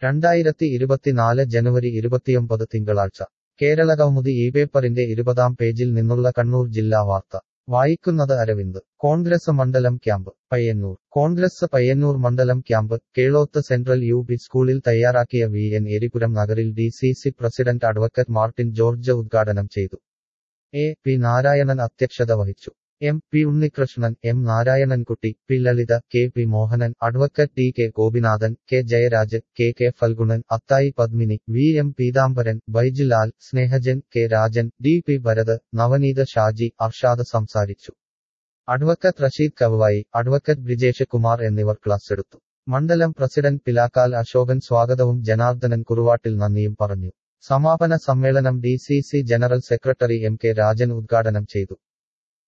രണ്ടായിരത്തി ഇരുപത്തിനാല് ജനുവരി ഇരുപത്തിയൊമ്പത് തിങ്കളാഴ്ച കേരളകൗമുദി ഈ പേപ്പറിന്റെ ഇരുപതാം പേജിൽ നിന്നുള്ള കണ്ണൂർ ജില്ലാ വാർത്ത വായിക്കുന്നത് അരവിന്ദ് കോൺഗ്രസ് മണ്ഡലം ക്യാമ്പ് പയ്യന്നൂർ കോൺഗ്രസ് പയ്യന്നൂർ മണ്ഡലം camp Keloth central U P സ്കൂളിൽ തയ്യാറാക്കിയ വി എൻ എരിപുരം നഗറിൽ D C C president advocate Martin George ഉദ്ഘാടനം ചെയ്തു എ പി നാരായണൻ അധ്യക്ഷത വഹിച്ചു M P Unnikrishnan M Narayanankutty P Lalitha K P Mohanan advocate T K Gopinathan K Jayaraj K K Phalgunan Athayi Padmini V M Peethambaran Baijilal Snehajan K Rajan D P Bharath Navaneetha Shaji Arshad സംസാരിച്ചു advocate Rasheed Kavuvayi advocate Brijesh Kumar എന്നിവർ class എടുത്തു മണ്ഡലം president പിലാക്കാൽ Ashokan സ്വാഗതവും ജനാർദ്ദനൻ കുറുവാട്ടിൽ നന്ദിയും പറഞ്ഞു സമാപന സമ്മേളനം D C C general secretary M K Rajan ഉദ്ഘാടനം ചെയ്തു